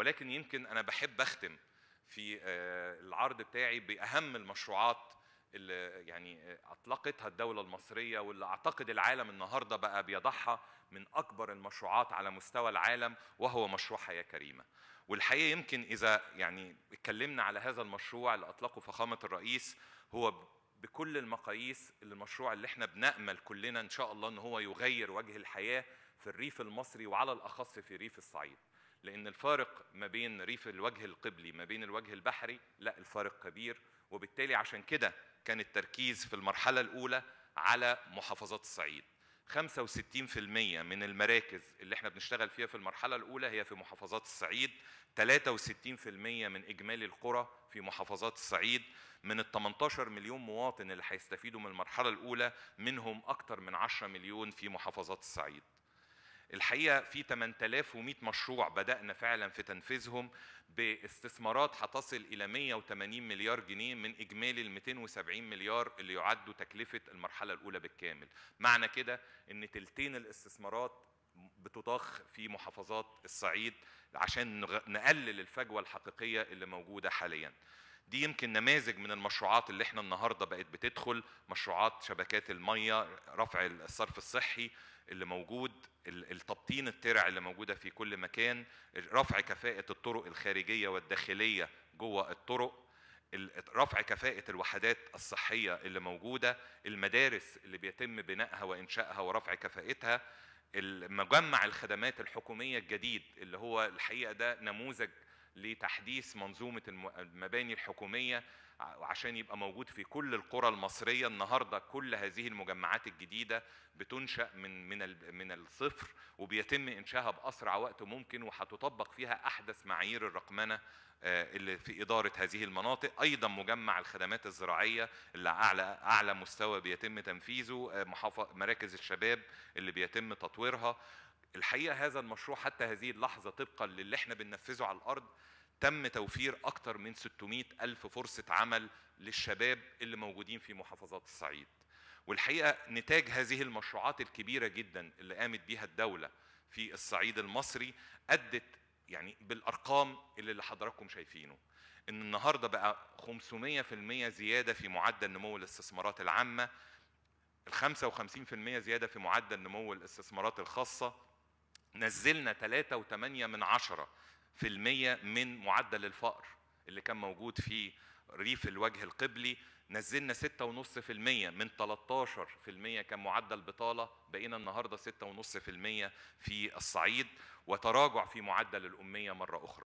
ولكن يمكن انا بحب اختم في آه، العرض بتاعي باهم المشروعات اللي يعني اطلقتها الدوله المصريه واللي اعتقد العالم النهارده بقى بيضعها من اكبر المشروعات على مستوى العالم وهو مشروع حياه كريمه والحقيقه يمكن اذا يعني اتكلمنا على هذا المشروع اللي اطلقه فخامه الرئيس هو بكل المقاييس المشروع اللي احنا بنامل كلنا ان شاء الله ان هو يغير وجه الحياه في الريف المصري وعلى الاخص في ريف الصعيد لان الفارق ما بين ريف الوجه القبلي ما بين الوجه البحري لا الفارق كبير وبالتالي عشان كده كان التركيز في المرحله الاولى على محافظات الصعيد 65% من المراكز اللي احنا بنشتغل فيها في المرحله الاولى هي في محافظات الصعيد 63% من اجمالي القرى في محافظات الصعيد من ال 18 مليون مواطن اللي هيستفيدوا من المرحله الاولى منهم اكثر من 10 مليون في محافظات الصعيد الحقيقه في 8100 مشروع بدانا فعلا في تنفيذهم باستثمارات هتصل الى 180 مليار جنيه من اجمالي ال 270 مليار اللي يعدوا تكلفه المرحله الاولى بالكامل معنى كده ان تلتين الاستثمارات بتضخ في محافظات الصعيد عشان نقلل الفجوه الحقيقيه اللي موجوده حاليا دي يمكن نماذج من المشروعات اللي احنا النهارده بقت بتدخل مشروعات شبكات الميه رفع الصرف الصحي اللي موجود التبطين الترع اللي موجوده في كل مكان رفع كفاءه الطرق الخارجيه والداخليه جوه الطرق رفع كفاءة الوحدات الصحية اللي موجودة المدارس اللي بيتم بنائها وإنشائها ورفع كفاءتها مجمع الخدمات الحكومية الجديد اللي هو الحقيقة ده نموذج لتحديث منظومة المباني الحكومية عشان يبقى موجود في كل القرى المصرية النهاردة كل هذه المجمعات الجديدة بتنشأ من من من الصفر وبيتم إنشائها بأسرع وقت ممكن وهتطبق فيها أحدث معايير الرقمنة اللي في إدارة هذه المناطق أيضا مجمع الخدمات الزراعية اللي أعلى أعلى مستوى بيتم تنفيذه مراكز الشباب اللي بيتم تطويرها الحقيقه هذا المشروع حتى هذه اللحظه طبقا للي احنا بننفذه على الارض تم توفير اكثر من 600 الف فرصه عمل للشباب اللي موجودين في محافظات الصعيد والحقيقه نتاج هذه المشروعات الكبيره جدا اللي قامت بها الدوله في الصعيد المصري ادت يعني بالارقام اللي, اللي حضراتكم شايفينه ان النهارده بقى 500% زياده في معدل نمو الاستثمارات العامه ال 55% زياده في معدل نمو الاستثمارات الخاصه نزلنا 3.8 من عشرة في المية من معدل الفقر اللي كان موجود في ريف الوجه القبلي نزلنا 6.5% من 13% كان معدل بطالة بقينا النهاردة 6.5% في الصعيد وتراجع في معدل الأمية مرة أخرى